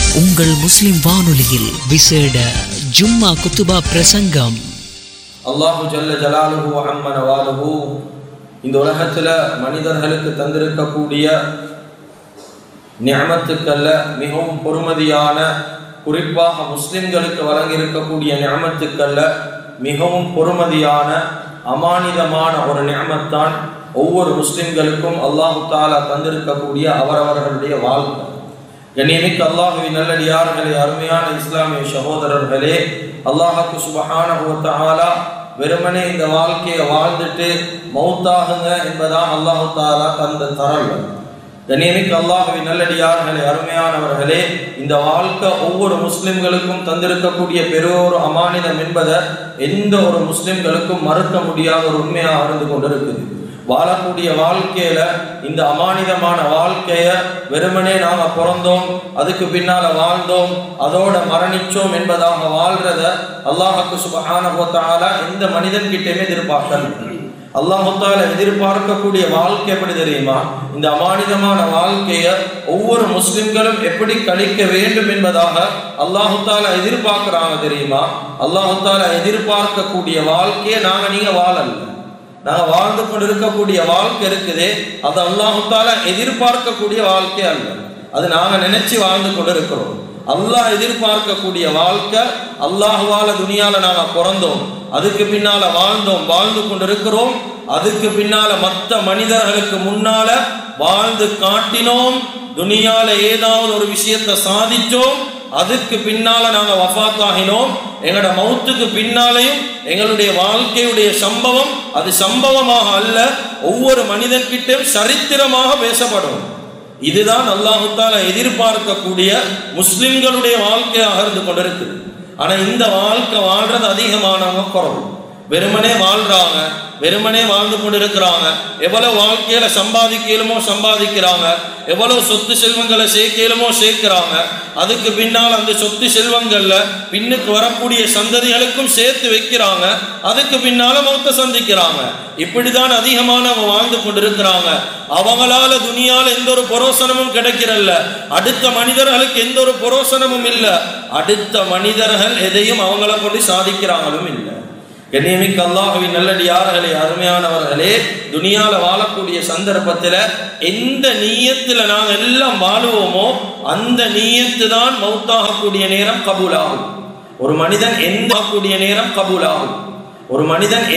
உங்கள் முஸ்லிம் வானொலியில் விசேட ஜும்மா குத்துபா பிரசங்கம் அல்லாஹு ஜல்ல ஜலாலுஹு அம்ம நவாலுஹு இந்த உலகத்தில் மனிதர்களுக்கு தந்திருக்கக்கூடிய ஞாமத்துக்கல்ல மிகவும் பொறுமதியான குறிப்பாக முஸ்லிம்களுக்கு வழங்கியிருக்கக்கூடிய ஞாமத்துக்கல்ல மிகவும் பொறுமதியான அமானிதமான ஒரு ஞாமத்தான் ஒவ்வொரு முஸ்லிம்களுக்கும் அல்லாஹு தாலா தந்திருக்கக்கூடிய அவரவர்களுடைய வாழ்க்கை கண்ணியமிக்க அல்லாஹுவின் நல்லடியார்களே அருமையான இஸ்லாமிய சகோதரர்களே அல்லாஹுக்கு சுபஹானஹு தஆலா வெறுமனே இந்த வாழ்க்கையை வாழ்ந்துட்டு மௌத்தாகுங்க என்பதான் அல்லாஹு தாலா தந்த தரல் கண்ணியமிக்க அல்லாஹுவின் நல்லடியார்களே அருமையானவர்களே இந்த வாழ்க்கை ஒவ்வொரு முஸ்லிம்களுக்கும் தந்திருக்கக்கூடிய பெரியோர் அமானிதம் என்பதை எந்த ஒரு முஸ்லிம்களுக்கும் மறுக்க முடியாத ஒரு உண்மையாக இருந்து கொண்டிருக்குது வாழக்கூடிய வாழ்க்கையில இந்த அமானிதமான வாழ்க்கைய வெறுமனே நாம பிறந்தோம் அதுக்கு பின்னால வாழ்ந்தோம் அதோட மரணிச்சோம் என்பதாக வாழ்றத அல்லாஹுக்கு சுபஹான போத்தால எந்த மனிதன் கிட்டயுமே எதிர்பார்க்கல அல்லாஹால எதிர்பார்க்கக்கூடிய வாழ்க்கை எப்படி தெரியுமா இந்த அமானிதமான வாழ்க்கைய ஒவ்வொரு முஸ்லிம்களும் எப்படி கழிக்க வேண்டும் என்பதாக அல்லாஹால எதிர்பார்க்கிறாங்க தெரியுமா அல்லாஹால எதிர்பார்க்கக்கூடிய வாழ்க்கையை நாங்க நீங்க வாழல நாங்க வாழ்ந்து கொண்டு இருக்கக்கூடிய வாழ்க்கை இருக்குதே அது அல்லாஹால எதிர்பார்க்கக்கூடிய வாழ்க்கை அல்ல அது நாங்க நினைச்சு வாழ்ந்து கொண்டு இருக்கிறோம் அல்லாஹ் எதிர்பார்க்கக்கூடிய வாழ்க்கை அல்லாஹுவால துனியால நாங்க பிறந்தோம் அதுக்கு பின்னால வாழ்ந்தோம் வாழ்ந்து கொண்டு இருக்கிறோம் அதுக்கு பின்னால மற்ற மனிதர்களுக்கு முன்னால வாழ்ந்து காட்டினோம் துனியால ஏதாவது ஒரு விஷயத்தை சாதிச்சோம் அதுக்கு பின்னால நாங்க வஃத் ஆகினோம் எங்களோட மௌத்துக்கு பின்னாலையும் எங்களுடைய வாழ்க்கையுடைய சம்பவம் அது சம்பவமாக அல்ல ஒவ்வொரு மனிதன்கிட்டையும் சரித்திரமாக பேசப்படும் இதுதான் அல்லாஹுத்தால எதிர்பார்க்கக்கூடிய முஸ்லிம்களுடைய வாழ்க்கையாக இருந்து கொண்டிருக்கு ஆனா இந்த வாழ்க்கை வாழ்றது அதிகமானவங்க குறவு வெறுமனே வாழ்றாங்க வெறுமனே வாழ்ந்து கொண்டு இருக்கிறாங்க எவ்வளவு வாழ்க்கையில சம்பாதிக்கலுமோ சம்பாதிக்கிறாங்க எவ்வளவு சொத்து செல்வங்களை சேர்க்கலுமோ சேர்க்கிறாங்க அதுக்கு பின்னால் அந்த சொத்து செல்வங்கள்ல பின்னுக்கு வரக்கூடிய சந்ததிகளுக்கும் சேர்த்து வைக்கிறாங்க அதுக்கு பின்னால மௌத்த சந்திக்கிறாங்க இப்படிதான் அதிகமானவங்க வாழ்ந்து கொண்டிருக்கிறாங்க அவங்களால துணியால எந்த ஒரு புரோசனமும் கிடைக்கிறல்ல அடுத்த மனிதர்களுக்கு எந்த ஒரு புரோசனமும் இல்லை அடுத்த மனிதர்கள் எதையும் அவங்கள கொண்டு சாதிக்கிறாங்களும் இல்லை கண்ணியமிக்க அல்லாஹுவின் நல்லடியார்களே அருமையானவர்களே துனியால வாழக்கூடிய சந்தர்ப்பத்தில் எந்த நீயத்தில் நாங்கள் எல்லாம் வாழுவோமோ அந்த நீயத்து தான் மௌத்தாகக்கூடிய நேரம் கபூலாகும் ஒரு மனிதன் எந்த கூடிய நேரம் கபூலாகும் ஒரு மனிதன்